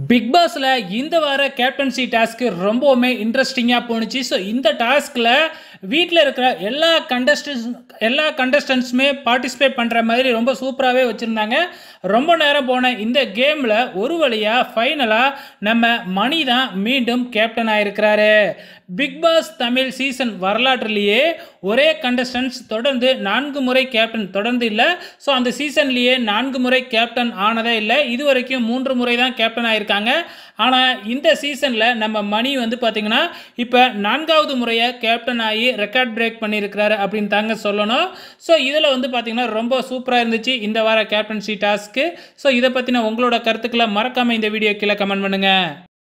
big பாஸில் இந்த வார கேப்டன்சி டாஸ்க்கு ரொம்பவுமே இன்ட்ரெஸ்டிங்காக போணுச்சு ஸோ இந்த டாஸ்கில் வீட்டில் இருக்கிற எல்லா கண்டஸ்டன்ஸ் எல்லா கண்டஸ்டன்ஸுமே பார்ட்டிசிபேட் பண்ணுற மாதிரி ரொம்ப சூப்பராகவே வச்சுருந்தாங்க ரொம்ப நேரம் போன இந்த கேமில் ஒரு வழியாக ஃபைனலாக நம்ம மணி தான் மீண்டும் கேப்டன் ஆயிருக்கிறாரு பிக் பாஸ் தமிழ் சீசன் வரலாற்றிலேயே ஒரே கண்டஸ்டன்ஸ் தொடர்ந்து நான்கு முறை கேப்டன் தொடர்ந்து இல்லை ஸோ அந்த சீசன்லேயே நான்கு முறை கேப்டன் ஆனதே இல்லை இது வரைக்கும் மூன்று முறை தான் கேப்டன் ஆயிருக்காங்க ஆனால் இந்த சீசனில் நம்ம மணி வந்து பார்த்திங்கன்னா இப்போ நான்காவது முறையாக கேப்டன் ஆகி ரெக்கார்ட் பிரேக் பண்ணியிருக்கிறாரு அப்படின்னு தாங்க சொல்லணும் ஸோ இதில் வந்து பார்த்திங்கன்னா ரொம்ப சூப்பராக இருந்துச்சு இந்த வார கேப்டன்சி டாஸ்க்கு ஸோ இதை பற்றின உங்களோட கருத்துக்களை மறக்காமல் இந்த வீடியோ கீழே கமெண்ட் பண்ணுங்கள்